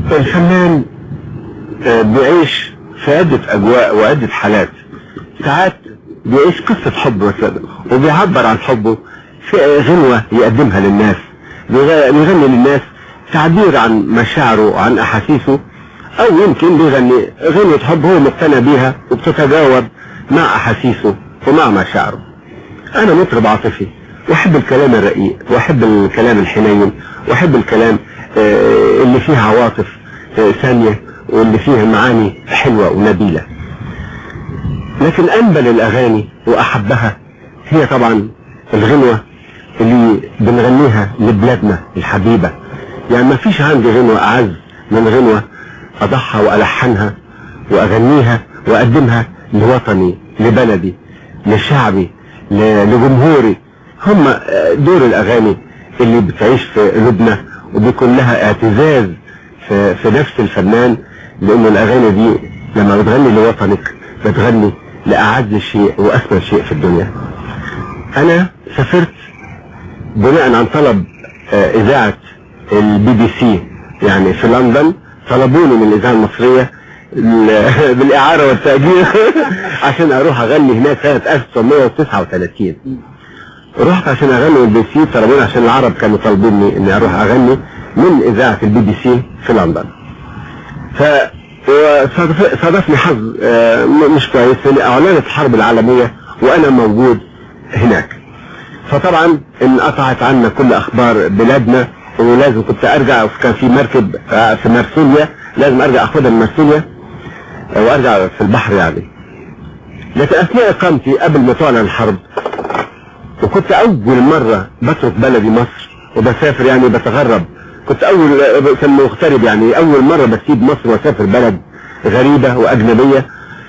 الفنان آه، بيعيش في عدة أجواء وعدة حالات ساعات بيعيش قصة حب مثلا وبيعبر عن حبه في غنوة يقدمها للناس بيغ- بيغني للناس تعبير عن مشاعره وعن أحاسيسه أو يمكن بيغني غنوة حب هو مقتنع بيها وبتتجاوب مع أحاسيسه ومع مشاعره أنا مطرب عاطفي وأحب الكلام الرقيق وأحب الكلام الحنين وأحب الكلام آه، اللي فيه عواطف آه، ثانية واللي فيه معاني حلوة ونبيلة لكن أنبل الأغاني وأحبها هي طبعا الغنوة اللي بنغنيها لبلادنا الحبيبة يعني ما فيش عندي غنوة أعز من غنوة أضحى وألحنها وأغنيها وأقدمها لوطني لبلدي لشعبي ل- لجمهوري هم آه، دور الأغاني اللي بتعيش في قلوبنا وبيكون لها اعتزاز في, في نفس الفنان لأن الأغاني دي لما بتغني لوطنك بتغني لأعز شيء وأثمن شيء في الدنيا أنا سافرت بناء عن طلب آه، إذاعة البي بي سي يعني في لندن طلبوني من الإذاعة المصرية ال- بالإعارة والتأجير عشان أروح أغني هناك سنة 1939 رحت عشان أغني البي بي سي طلبوني عشان العرب كانوا طالبيني إني أروح أغني من إذاعة البي بي سي في لندن ف وصادف- صادفني حظ آه، م- مش كويس لأن أعلنت الحرب العالمية وأنا موجود هناك فطبعا انقطعت عنا كل اخبار بلادنا ولازم كنت ارجع كان في مركب آه، في مرسوليا لازم ارجع اخدها من مرسوليا آه، وارجع في البحر يعني لكن اثناء اقامتي قبل ما تعلن الحرب وكنت اول مرة بترك بلدي مصر وبسافر يعني بتغرب كنت اول كان مغترب يعني اول مرة بسيب مصر واسافر بلد غريبة واجنبية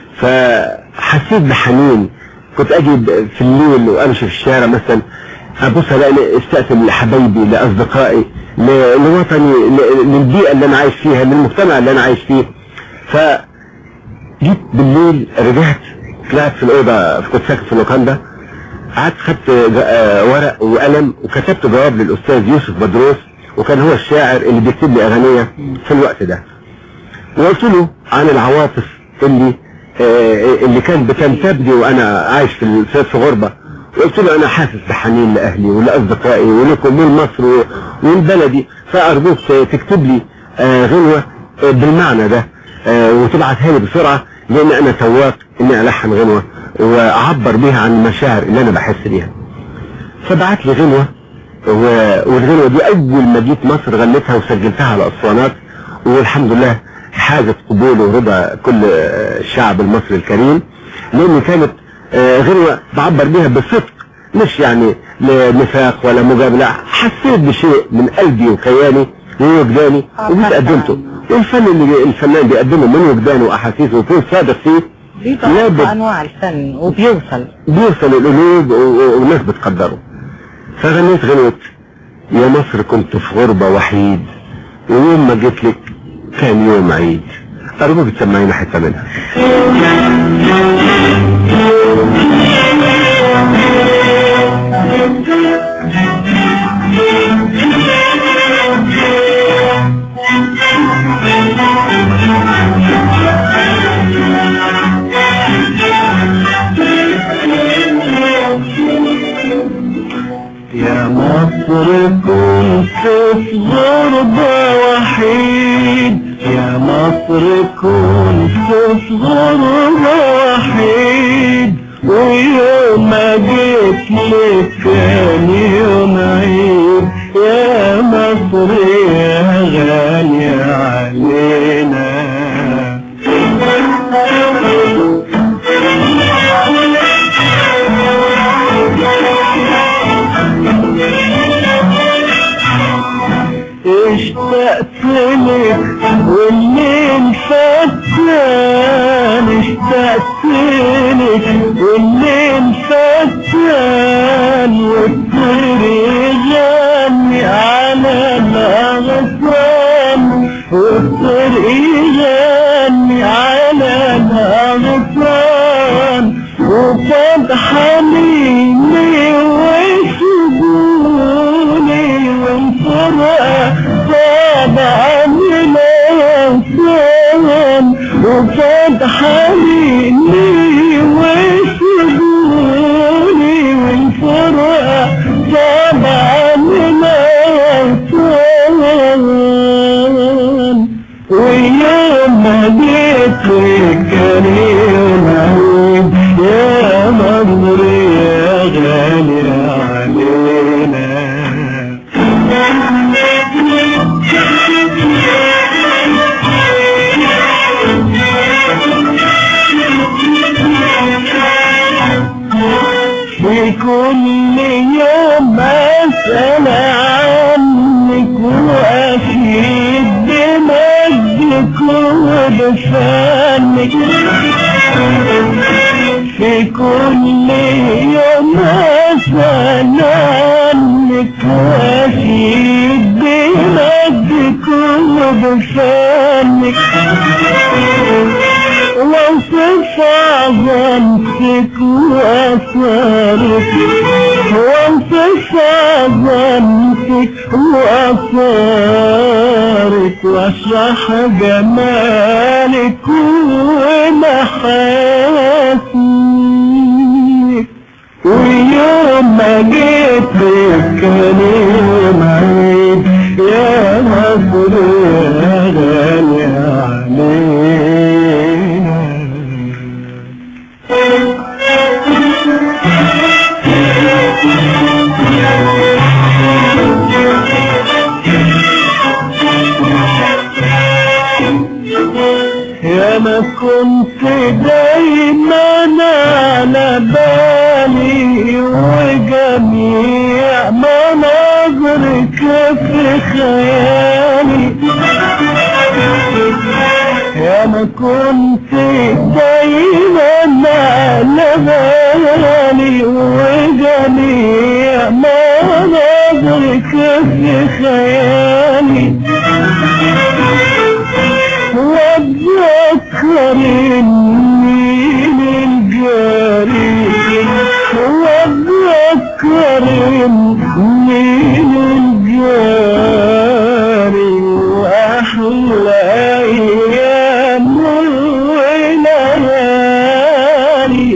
فحسيت بحنين كنت اجي ب- في الليل وامشي في الشارع مثلا ابص الاقي استقسم لحبايبي لاصدقائي ل- لوطني ل- للبيئة اللي انا عايش فيها للمجتمع اللي انا عايش فيه ف جيت بالليل رجعت طلعت في الأوضة كنت ساكن في اللوكاندا قعدت خدت ج- آه، ورق وقلم وكتبت جواب للأستاذ يوسف بدروس وكان هو الشاعر اللي بيكتب لي أغنية في الوقت ده وقلت له عن العواطف اللي آه، اللي كانت بتنتابني وأنا عايش في ال- في في غربة وقلت له أنا حاسس بحنين لأهلي ولأصدقائي ولكم ولمصر و- ولبلدي فأرجوك تكتب لي آه، غنوة آه، بالمعنى ده آه، وتبعتها لي بسرعة لأن أنا سواق إني ألحن غنوة وأعبر بيها عن المشاعر اللي أنا بحس بيها فبعت لي غنوة و- والغنوة دي أول ما جيت مصر غنيتها وسجلتها على أسوانات والحمد لله حازت قبول ورضا كل آه، الشعب المصري الكريم لأن كانت آه، غنوة بعبر بيها بصدق مش يعني لنفاق ولا مجاملة حسيت بشيء من قلبي وكياني ووجداني وجيت قدمته والفن اللي الفنان بيقدمه من وجدانه وأحاسيسه ويكون صادق فيه دي لابد. طبعا انواع الفن وبيوصل بيوصل القلوب و- و- والناس بتقدره فغنيت غنوة يا مصر كنت في غربة وحيد ويوم ما جيت لك كان يوم عيد أرجوك تسمعينا حتة منها يا مصر كنت في غربة وحيد يا مصر كنت في غربة وحيد ويوم ما جيت لك كان يوم عيد يا مصر يا غالية علينا اشتقت لك والليل فتان اشتقت لك والليل فتان والطير يغني على الاغصان والطير يغني على الاغصان وكان حنيني وشجوني والفرقة طاب عني جيت كان يوم عيد يا مصر يا غالي علينا في كل يوم أسأل عنك وأكيد بمجدك وبفنك في كل يوم أسأل عنك وأكيد بمجدك وبفنك وصف عظمتك وأثارك وصف عظمتك وأثارك واشرح جمالك ومحاسنك ويوم ما جيت لك كان يوم عيد يا مصر يا غالي علينا يا ما كنت دايما على بالي وجميع مناظرك في خيالي يا ما كنت دايما على بالي وجميع مناظرك في خيالي واتذكر النيل الجاري واتذكر النيل الجاري واحلى ايام وليالي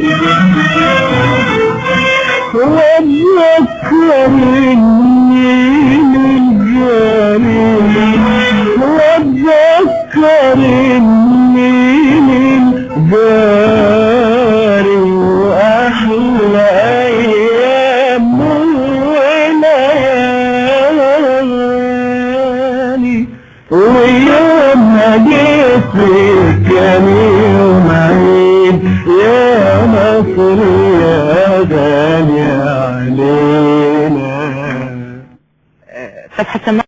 واتذكر النيل الجاري واتذكر النيل الجاري واحلى ايام وليالي ويوم ما جيت لك كان يوم عيد يا مصر يا غالي علينا طب حتى